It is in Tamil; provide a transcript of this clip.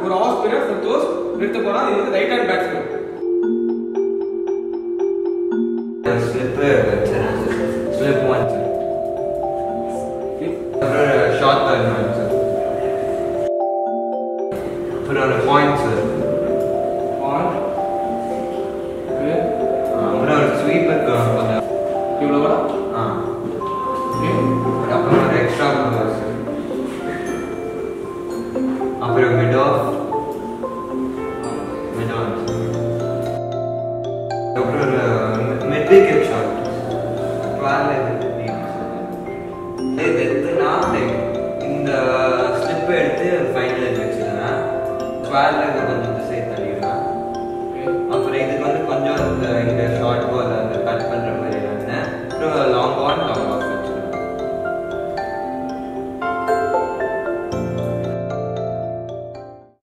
ஒரு ஆஃப் ஸ்பின்னர் சந்தோஷ் நிறுத்த போனா இது வந்து ரைட் ஹேண்ட் பேட்ஸ்மேன் ஸ்லிப்பு வச்சேன் ஸ்லிப் ஒன் சார் அப்புறம் ஷார்ட் பால் ஒன் சார் அப்புறம் ஒரு பாயிண்ட் சார் ஆன் ஓகே அப்புறம் ஒரு ஸ்வீப்பருக்கு கொஞ்சம் இவ்வளோ கூட ஆ ஓகே அப்புறம் ஒரு எக்ஸ்ட்ரா சார் அப்புறம் மிட் ஆஃப் மிட் ஆன் அப்புறம் ஒரு மிட் விக்கெட் ஷாட் வேலை இது எதுனா லைக் இந்த ஸ்லிப் எடுத்து ஃபைனல் வச்சுருந்தேன் டுவெல் கொஞ்சம்